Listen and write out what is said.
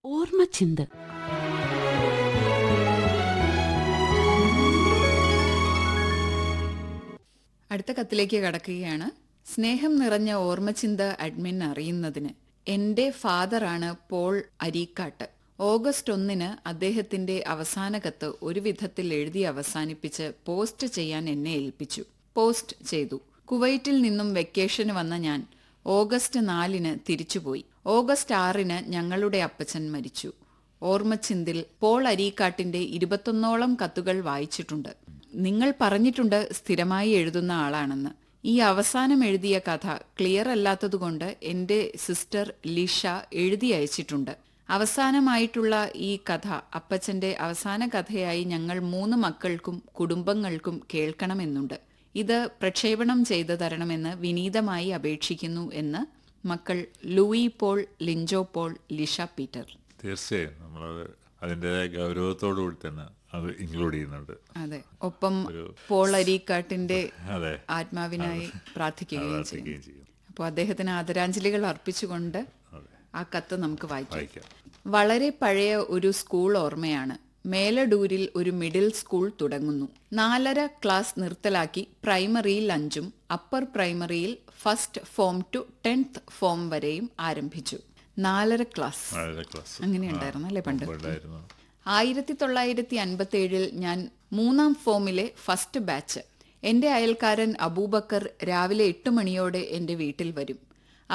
ഓർമ്മച്ചിന്ത് അടുത്ത കത്തിലേക്ക് കടക്കുകയാണ് സ്നേഹം നിറഞ്ഞ ഓർമ്മചിന്ത അഡ്മിൻ അറിയുന്നതിന് എന്റെ ഫാദറാണ് പോൾ അരീക്കാട്ട് ഓഗസ്റ്റ് ഒന്നിന് അദ്ദേഹത്തിന്റെ അവസാന കത്ത് ഒരു വിധത്തിൽ എഴുതി അവസാനിപ്പിച്ച് പോസ്റ്റ് ചെയ്യാൻ എന്നെ ഏൽപ്പിച്ചു പോസ്റ്റ് ചെയ്തു കുവൈറ്റിൽ നിന്നും വെക്കേഷന് വന്ന ഞാൻ ഓഗസ്റ്റ് നാലിന് തിരിച്ചുപോയി ഓഗസ്റ്റ് ആറിന് ഞങ്ങളുടെ അപ്പച്ചൻ മരിച്ചു ഓർമ്മച്ചിന്തിൽ പോൾ അരീക്കാട്ടിന്റെ ഇരുപത്തൊന്നോളം കത്തുകൾ വായിച്ചിട്ടുണ്ട് നിങ്ങൾ പറഞ്ഞിട്ടുണ്ട് സ്ഥിരമായി എഴുതുന്ന ആളാണെന്ന് ഈ അവസാനം എഴുതിയ കഥ ക്ലിയർ അല്ലാത്തതുകൊണ്ട് എന്റെ സിസ്റ്റർ ലിഷ എഴുതി അയച്ചിട്ടുണ്ട് അവസാനമായിട്ടുള്ള ഈ കഥ അപ്പച്ചന്റെ അവസാന കഥയായി ഞങ്ങൾ മൂന്ന് മക്കൾക്കും കുടുംബങ്ങൾക്കും കേൾക്കണമെന്നുണ്ട് ഇത് പ്രക്ഷേപണം ചെയ്തു തരണമെന്ന് വിനീതമായി അപേക്ഷിക്കുന്നു എന്ന് മക്കൾ ലൂയി പോൾ ലിഞ്ചോ പോൾ ലിഷ പീറ്റർ തീർച്ചയായും നമ്മളത് അതിൻ്റെതായ ഗൗരവത്തോടു കൂടി തന്നെ അത് ഇൻക്ലൂഡ് ചെയ്യുന്നുണ്ട് അതെ ഒപ്പം പോൾ അരീക്കാട്ടിന്റെ അതെ ആത്മാവിനായി പ്രാർത്ഥിക്കുകയും ചെയ്യും പ്രാർത്ഥിക്കുകയും ചെയ്യും അപ്പോൾ അദ്ദേഹത്തിന് ആദരാഞ്ജലികൾ അർപ്പിച്ചുകൊണ്ട് ആ കത്ത് നമുക്ക് വായിക്കാം വായിക്കാം വളരെ പഴയ ഒരു സ്കൂൾ ഓർമ്മയാണ് മേലഡൂരിൽ ഒരു മിഡിൽ സ്കൂൾ തുടങ്ങുന്നു നാലര ക്ലാസ് നിർത്തലാക്കി പ്രൈമറിയിൽ അഞ്ചും അപ്പർ പ്രൈമറിയിൽ first form to tenth form വരെയും ആരംഭിച്ചു നാലര ക്ലാസ് വളരെ ക്ലാസ് അങ്ങനെയുണ്ടായിരുന്നു അല്ലേ പണ്ട് ഉണ്ടായിരുന്നു ആയിരത്തി തൊള്ളായിരത്തി അൻപത്തി ഏഴിൽ ഞാൻ മൂന്നാം ഫോമിലെ ഫസ്റ്റ് ബാച്ച് എന്റെ അയൽക്കാരൻ അബൂബക്കർ രാവിലെ എട്ട് മണിയോടെ എന്റെ വീട്ടിൽ വരും